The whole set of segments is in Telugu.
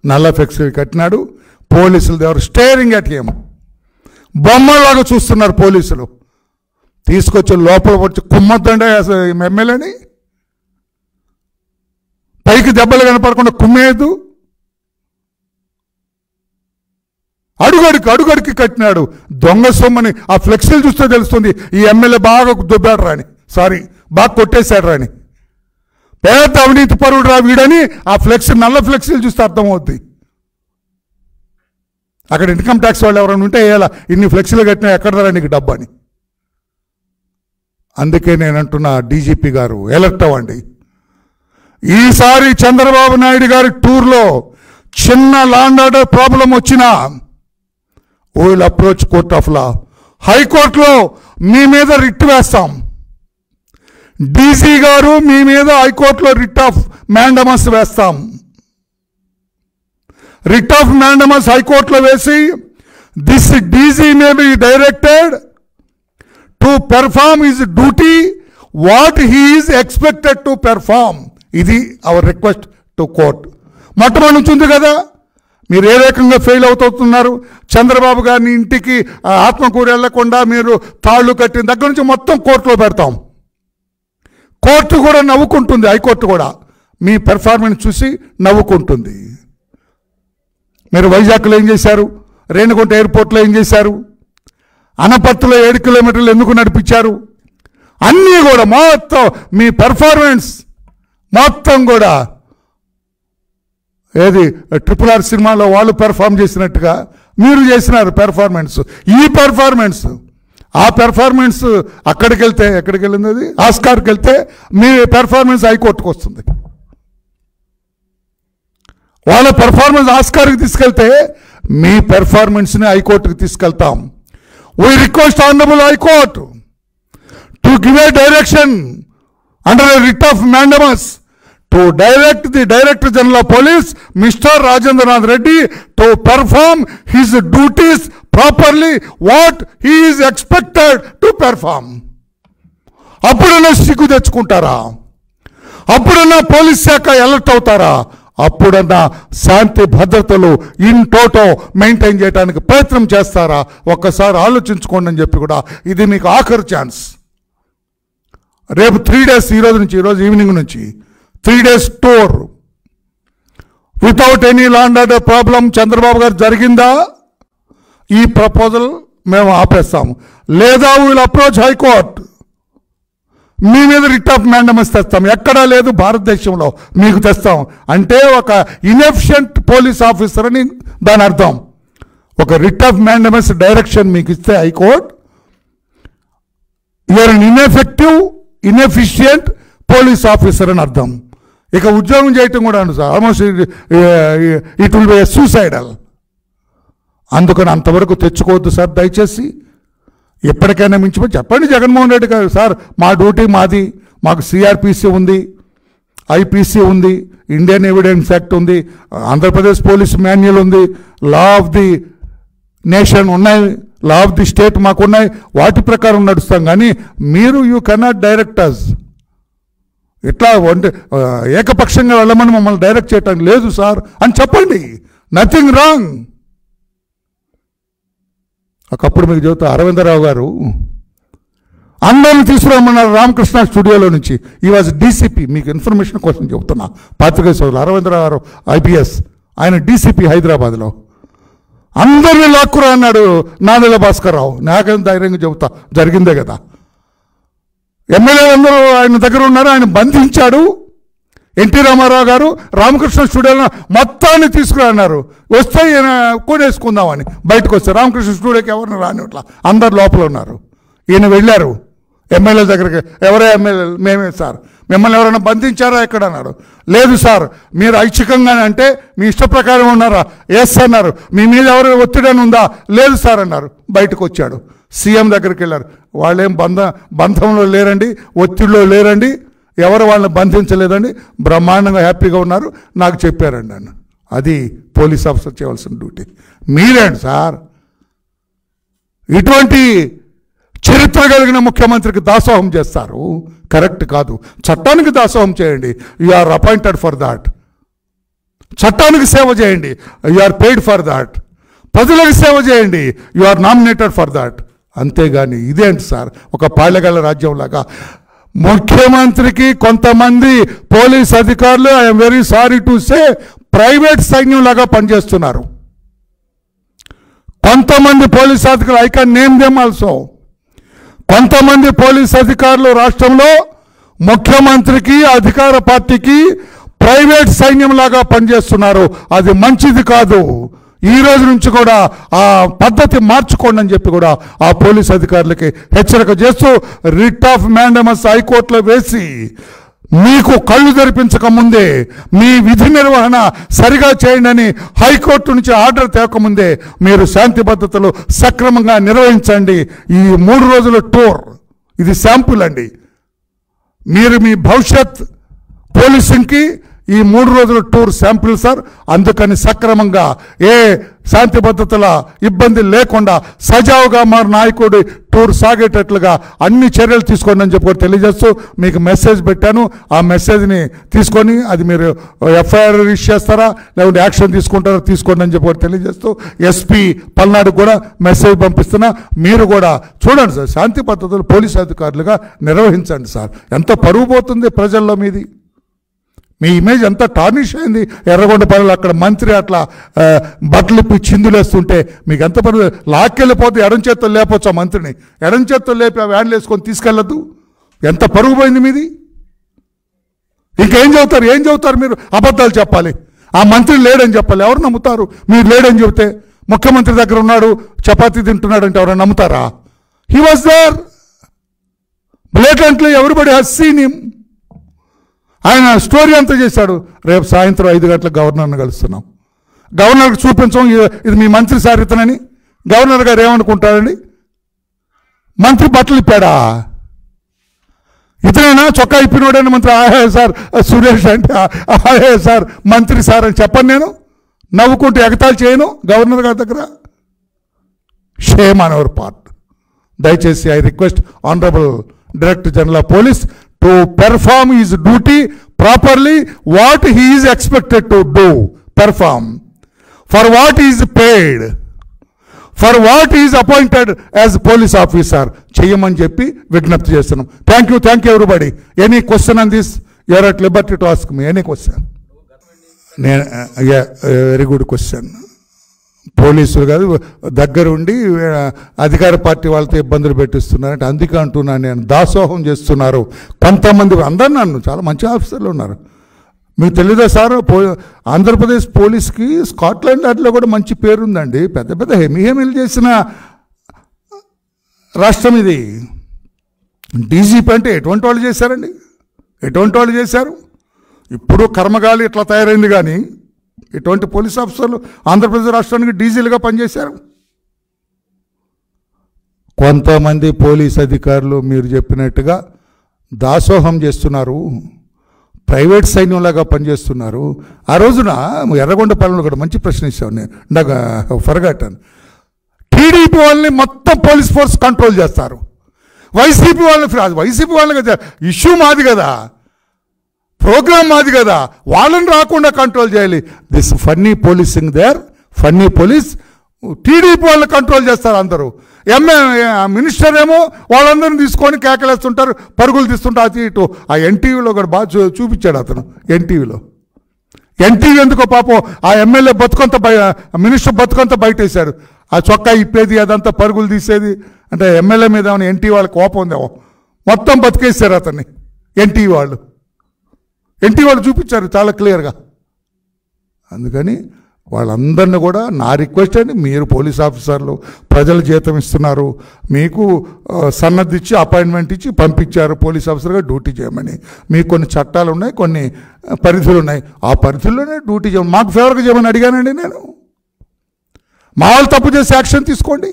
నల్ల ఫ్లెక్సీలు కట్టినాడు పోలీసులు దేవరు స్టేరింగ్ అట్ హిమ్ బొమ్మలాగా చూస్తున్నారు పోలీసులు తీసుకొచ్చి లోపల వచ్చి కుమ్మొద్దండి అసలు ఎమ్మెల్యేని పైకి దెబ్బలు కనపడకుండా కుమ్మేయద్దు అడుగడికి అడుగడికి కట్టినాడు దొంగ సొమ్మని ఆ ఫ్లెక్సీలు చూస్తే తెలుస్తుంది ఈ ఎమ్మెల్యే బాగా దుబ్బాడు రాని సారీ బాగా కొట్టేశాడు రాని పేద అవినీతి పరుడు రా వీడని ఆ ఫ్లెక్స్ నల్ల ఫ్లెక్సీలు చూస్తే అర్థమవుద్ది అక్కడ ఇన్కమ్ ట్యాక్స్ వాళ్ళు ఎవరైనా ఉంటే వేయాల ఇన్ని ఫ్లెక్సీలు కట్టినా ఎక్కడ రా నీకు డబ్బు అని అందుకే నేను అంటున్నా డీజీపీ గారు ఎలర్ట్ అవ్వండి ఈసారి చంద్రబాబు నాయుడు గారి టూర్లో చిన్న లాండ్ ఆర్డర్ ప్రాబ్లం వచ్చినా will approach court of law హైకోర్టులో మీ మీద రిట్ వేస్తాం డీసీ గారు మీ మీద హైకోర్టులో రిట్ ఆఫ్ మ్యాండమస్ వేస్తాం రిట్ ఆఫ్ మ్యాండమస్ హైకోర్టులో వేసి this DC may be directed to perform his duty what he is expected to perform ఇది అవర్ రిక్వెస్ట్ టు కోర్ట్ మొట్టమొదటి నుంచి ఉంది కదా మీరు ఏ రకంగా ఫెయిల్ అవుతున్నారు చంద్రబాబు గారిని ఇంటికి ఆ, ఆత్మకూరు వెళ్లకుండా మీరు తాళ్ళు కట్టిన దగ్గర నుంచి మొత్తం కోర్టులో పెడతాం కోర్టు కూడా నవ్వుకుంటుంది హైకోర్టు కూడా మీ పెర్ఫార్మెన్స్ చూసి నవ్వుకుంటుంది మీరు వైజాగ్లో ఏం చేశారు రేణుగుంట ఎయిర్పోర్ట్లో ఏం చేశారు అనపర్తిలో ఏడు కిలోమీటర్లు ఎందుకు నడిపించారు అన్నీ కూడా మొత్తం మీ పెర్ఫార్మెన్స్ మొత్తం కూడా ఏది ట్రిపుల్ ఆర్ సినిమాలో వాళ్ళు పెర్ఫామ్ చేసినట్టుగా మీరు చేసినారు పెర్ఫార్మెన్స్ ఈ పెర్ఫార్మెన్స్ ఆ పెర్ఫార్మెన్స్ అక్కడికి వెళ్తే ఎక్కడికి వెళ్ళింది అది ఆస్కార్కి వెళ్తే మీ పెర్ఫార్మెన్స్ హైకోర్టుకు వస్తుంది వాళ్ళ పెర్ఫార్మెన్స్ ఆస్కార్కి తీసుకెళ్తే మీ పెర్ఫార్మెన్స్ని హైకోర్టుకి తీసుకెళ్తాం we request honourable high court to give a direction under a writ of mandamus to direct the Director General of Police, Mr. Rajendranath Reddy, to perform his duties properly, what he is expected to perform. అప్పుడన్నా సిగ్గు తెచ్చుకుంటారా అప్పుడన్నా పోలీస్ శాఖ అలర్ట్ అవుతారా అప్పుడన్నా శాంతి భద్రతలు ఇన్ టోటో మెయింటైన్ చేయడానికి ప్రయత్నం చేస్తారా ఒక్కసారి ఆలోచించుకోండి అని చెప్పి కూడా ఇది మీకు ఆఖరి ఛాన్స్ రేపు త్రీ డేస్ ఈ రోజు నుంచి ఈరోజు ఈవినింగ్ నుంచి three days tour without any land order problem Chandrababu గారు జరిగిందా ఈ ప్రపోజల్ మేము ఆపేస్తాము లేదా వీళ్ళు అప్రోచ్ హైకోర్ట్ మీ మీద రిట్ ఆఫ్ మ్యాండమస్ తెస్తాం ఎక్కడా లేదు భారతదేశంలో మీకు తెస్తాం అంటే ఒక ఇన్ఎఫిషియంట్ పోలీస్ ఆఫీసర్ అని దాని అర్థం ఒక రిట్ ఆఫ్ మ్యాండమస్ డైరెక్షన్ మీకు ఇస్తే high court you are an ineffective inefficient police officer అని అర్థం ఇక ఉద్యోగం చేయటం కూడా అండి sir almost it will be suicidal అందుకని అంతవరకు తెచ్చుకోవద్దు సార్ దయచేసి ఎప్పటికైనా మించిపోయి చెప్పండి జగన్మోహన్ రెడ్డి గారు సార్ మా డ్యూటీ మాది మాకు సిఆర్పిసి ఉంది ఐపీసీ ఉంది ఇండియన్ ఎవిడెన్స్ యాక్ట్ ఉంది ఆంధ్రప్రదేశ్ పోలీస్ మాన్యువల్ ఉంది లా ఆఫ్ ది నేషన్ ఉన్నాయి లా ఆఫ్ ది స్టేట్ మాకు ఉన్నాయి వాటి ప్రకారం నడుస్తాం కానీ మీరు యూ కెనాట్ డైరెక్టర్స్ ఇట్లా వంటి ఆ, ఏకపక్షంగా వెళ్ళమని మమ్మల్ని డైరెక్ట్ చేయటం లేదు సార్ అని చెప్పండి నథింగ్ రాంగ్ ఒకప్పుడు మీకు చెబుతా అరవిందరావు గారు అందరిని తీసుకురమ్మన్నారు రామకృష్ణ స్టూడియోలో నుంచి ఈ వాజ్ డీసీపీ మీకు ఇన్ఫర్మేషన్ కోసం చెబుతున్నా పాత్రికేయ సోదరులు అరవిందరావు గారు ఐపీఎస్ ఆయన డీసీపీ హైదరాబాద్లో అందరినీ లాక్కురా అన్నాడు నాదెల భాస్కర్ రావు నాకేం ధైర్యంగా చెబుతా జరిగిందే కదా ఎమ్మెల్యేలు అందరూ ఆయన దగ్గర ఉన్నారు ఆయన బంధించాడు ఎన్టీ రామారావు గారు రామకృష్ణ స్టూడియోలో మొత్తాన్ని తీసుకురా అన్నారు వస్తే ఈయన కొనేసుకుందామని బయటకు వస్తే రామకృష్ణ స్టూడియోకి ఎవరిని రానిట్లా అందరు లోపల ఉన్నారు ఈయన వెళ్ళారు ఎమ్మెల్యే దగ్గరికి ఎవరే ఎమ్మెల్యే మేమే సార్ మిమ్మల్ని ఎవరైనా బంధించారా ఎక్కడ అన్నాడు లేదు సార్ మీరు ఐచ్ఛికంగానే అంటే మీ ఇష్ట ప్రకారం ఉన్నారా ఎస్ అన్నారు మీ మీద ఎవరు ఒత్తిడి అని ఉందా లేదు సార్ అన్నారు బయటకు వచ్చాడు సీఎం దగ్గరికి వెళ్ళారు వాళ్ళేం బంధ బంధంలో లేరండి ఒత్తిడిలో లేరండి ఎవరు వాళ్ళని బంధించలేదండి బ్రహ్మాండంగా హ్యాపీగా ఉన్నారు నాకు చెప్పారండి అన్న అది పోలీస్ ఆఫీసర్ చేయవలసిన డ్యూటీ మీరేంటి సార్ ఇటువంటి చరిత్ర కలిగిన ముఖ్యమంత్రికి దాసోహం చేస్తారు కరెక్ట్ కాదు చట్టానికి దాసోహం చేయండి you are appointed for that చట్టానికి సేవ చేయండి you are paid for that ప్రజలకు సేవ చేయండి you are nominated for that అంతేగాని ఇదేంటి సార్ ఒక పాలెగల రాజ్యంలాగా ముఖ్యమంత్రికి కొంతమంది పోలీస్ అధికారులు I'm very sorry to say private సైన్యంలాగా పనిచేస్తున్నారు కొంతమంది పోలీస్ అధికారులు I can name them also కొంతమంది పోలీస్ అధికారులు రాష్ట్రంలో ముఖ్యమంత్రికి అధికార పార్టీకి ప్రైవేట్ సైన్యంలాగా పనిచేస్తున్నారు అది మంచిది కాదు ఈ రోజు నుంచి కూడా ఆ పద్ధతి మార్చుకోండి అని చెప్పి కూడా ఆ పోలీస్ అధికారులకి హెచ్చరిక చేస్తూ రిట్ ఆఫ్ మ్యాండమస్ హైకోర్టులో వేసి మీకు కళ్ళు తెరిపించక ముందే మీ విధి నిర్వహణ సరిగా చేయండి అని హైకోర్టు నుంచి ఆర్డర్ తేకముందే మీరు శాంతి భద్రతలు సక్రమంగా నిర్వహించండి ఈ మూడు రోజుల టూర్ ఇది శాంపుల్ అండి మీరు మీ భవిష్యత్ పోలీసింగ్కి ఈ మూడు రోజుల టూర్ శాంపుల్ సార్ అందుకని సక్రమంగా ఏ శాంతి భద్రతల ఇబ్బంది లేకుండా సజావుగా మా నాయకుడి టూర్ సాగేటట్లుగా అన్ని చర్యలు తీసుకోండి అని చెప్పి కూడా తెలియజేస్తూ మీకు మెసేజ్ పెట్టాను ఆ మెసేజ్ని తీసుకొని అది మీరు ఎఫ్ఐఆర్ రిజిస్టర్ చేస్తారా లేకుంటే యాక్షన్ తీసుకుంటారా తీసుకోండి అని చెప్పి కూడా తెలియజేస్తూ ఎస్పీ పల్నాడు కూడా మెసేజ్ పంపిస్తున్నా మీరు కూడా చూడండి సార్ శాంతి భద్రతలు పోలీస్ అధికారులుగా నిర్వహించండి సార్ ఎంత పరువు పోతుంది ప్రజల్లో మీది మీ ఇమేజ్ ఎంత టార్నిష్ అయింది ఎర్రగొండ పనులు అక్కడ మంత్రి అట్లా ఆ, బట్టలు ఇప్పి చిందులేస్తుంటే మీకు ఎంత పని లాక్కెళ్ళిపోతే ఎడం చేత్తో లేపొచ్చు ఆ మంత్రిని ఎడం చేత్తో లేపి ఆ వ్యాన్లు వేసుకొని తీసుకెళ్ళద్దు ఎంత పరుగు పోయింది మీది ఇంకేం చెబుతారు ఏం చెబుతారు మీరు అబద్ధాలు చెప్పాలి ఆ మంత్రి లేడని చెప్పాలి ఎవరు నమ్ముతారు మీరు లేడని చెబితే ముఖ్యమంత్రి దగ్గర ఉన్నాడు చపాతీ తింటున్నాడు అంటే ఎవరైనా నమ్ముతారా he was there blatantly everybody has seen him ఆయన స్టోరీ అంతా చేశాడు రేపు సాయంత్రం ఐదు గంటలకు గవర్నర్ని కలుస్తున్నాం గవర్నర్కి చూపించం ఇది- ఇది మీ మంత్రి సార్ ఇతనని గవర్నర్ గారు ఏమనుకుంటారండి మంత్రి బట్టలు ఇప్పాడా ఇతనైనా చొక్కా ఇప్పినోడని మంత్రి ఆహే సార్ సురేష్ అంటే ఆహే సార్ మంత్రి సార్ అని చెప్పను నేను నవ్వుకుంటూ ఎగతాళి చేయను గవర్నర్ గారి దగ్గర షేమ్ ఆన్ అవర్ పార్ట్ దయచేసి I request honourable director general of police to perform is duty properly what he is expected to do perform for what is paid for what is appointed as police officer చేయమని చెప్పి విజ్ఞప్తి చేస్తున్నాం thank you thank you everybody any question on this you are at liberty to ask me any question నేను వెరీ గుడ్ క్వశ్చన్ పోలీసులు కాదు దగ్గరుండి ఆ, అధికార పార్టీ వాళ్ళతో ఇబ్బందులు పెట్టిస్తున్నారంటే అందుకే అంటున్నాను నేను దాసోహం చేస్తున్నారు కొంతమంది అందరు నన్ను చాలా మంచి ఆఫీసర్లు ఉన్నారు మీకు తెలీదా సార్ పో ఆంధ్రప్రదేశ్ పోలీస్కి స్కాట్లాండ్ వాటిలో కూడా మంచి పేరుందండి పెద్ద పెద్ద హెమీ హెమీలు చేసిన రాష్ట్రం ఇది డీజీపీ అంటే ఎటువంటి వాళ్ళు చేశారండి ఎటువంటి వాళ్ళు చేశారు ఇప్పుడు కర్మగాలి ఇట్లా తయారైంది కానీ ఇటువంటి పోలీస్ ఆఫీసర్లు ఆంధ్రప్రదేశ్ రాష్ట్రానికి డీజీలుగా పనిచేశారు కొంతమంది పోలీస్ అధికారులు మీరు చెప్పినట్టుగా దాసోహం చేస్తున్నారు ప్రైవేట్ సైన్యంలాగా పనిచేస్తున్నారు ఆ రోజున ఎర్రగొండపాలెంలో కూడా మంచి ప్రశ్న ఇచ్చాను నేను ఇందాక ఫరగాటాను టీడీపీ వాళ్ళని మొత్తం పోలీస్ ఫోర్స్ కంట్రోల్ చేస్తారు వైసీపీ వాళ్ళని ఫ్రీ- అది వైసీపీ వాళ్ళని కదా ఇష్యూ మాది కదా ప్రోగ్రామ్ మాది కదా వాళ్ళని రాకుండా కంట్రోల్ చేయాలి this funny policing there funny police TDP వాళ్ళని కంట్రోల్ చేస్తారు అందరూ ఎంఏ మినిస్టర్ ఏమో వాళ్ళందరిని తీసుకొని కేకలేస్తుంటారు పరుగులు తీస్తుంటారు అటు ఇటు ఆ ఎన్టీవీలో కూడా బాగా చూ చూపించాడు అతను ఎన్టీవీలో ఎన్టీవీ ఎందుకో పాపం ఆ ఎమ్మెల్యే బతుకంత బయ మినిస్టర్ బతుకంత బయటేశాడు ఆ చొక్కా ఇప్పేది అదంతా పరుగులు తీసేది అంటే ఎమ్మెల్యే మీద ఏమైనా ఎన్టీ వాళ్ళకి కోపం ఉందేమో మొత్తం బతికేశారు అతన్ని ఎన్టీవీ వాళ్ళు ఎన్టీ వాళ్ళు చూపించారు చాలా క్లియర్గా అందుకని వాళ్ళందరినీ కూడా నా రిక్వెస్ట్ అండి మీరు పోలీస్ ఆఫీసర్లు ప్రజలు జీతం ఇస్తున్నారు మీకు ఆ, సన్నద్ధి ఇచ్చి అపాయింట్మెంట్ ఇచ్చి పంపించారు పోలీస్ ఆఫీసర్గా డ్యూటీ చేయమని మీకు కొన్ని చట్టాలు ఉన్నాయి కొన్ని ఆ, పరిధులు ఉన్నాయి ఆ పరిధుల్లోనే డ్యూటీ చేయమని మాకు ఫేవర్గా చేయమని అడిగానండి నేను మా వాళ్ళు తప్పు చేసి యాక్షన్ తీసుకోండి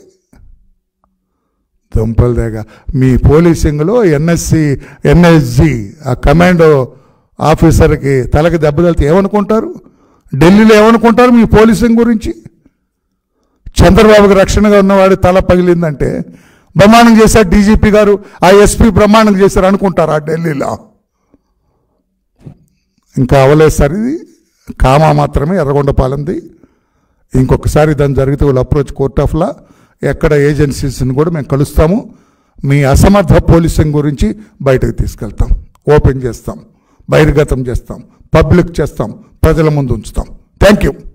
దుంపలు దేగ మీ పోలీసింగ్లో ఎన్ఎస్సి ఎన్ఎస్జి ఆ కమాండో ఆఫీసర్కి తలకి దెబ్బ తగిలితే ఏమనుకుంటారు ఢిల్లీలో ఏమనుకుంటారు మీ పోలీసింగ్ గురించి చంద్రబాబుకి రక్షణగా ఉన్నవాడి తల పగిలిందంటే బ్రహ్మాండం చేశారు డీజీపీ గారు ఆ ఎస్పీ బ్రహ్మాండం చేశారు అనుకుంటారు ఆ ఢిల్లీలో ఇంకా అవ్వలేదు సార్ ఇది కామా మాత్రమే ఎర్రగొండపాలెంది ఇంకొకసారి దాని జరిగితే వాళ్ళు అప్రోచ్ కోర్ట్ ఆఫ్ లా ఎక్కడ ఏజెన్సీస్ని కూడా మేము కలుస్తాము మీ అసమర్థ పోలీసింగ్ గురించి బయటకు తీసుకెళ్తాం ఓపెన్ చేస్తాం బహిర్గతం చేస్తాం పబ్లిక్ చేస్తాం ప్రజల ముందు ఉంచుతాం థ్యాంక్ యూ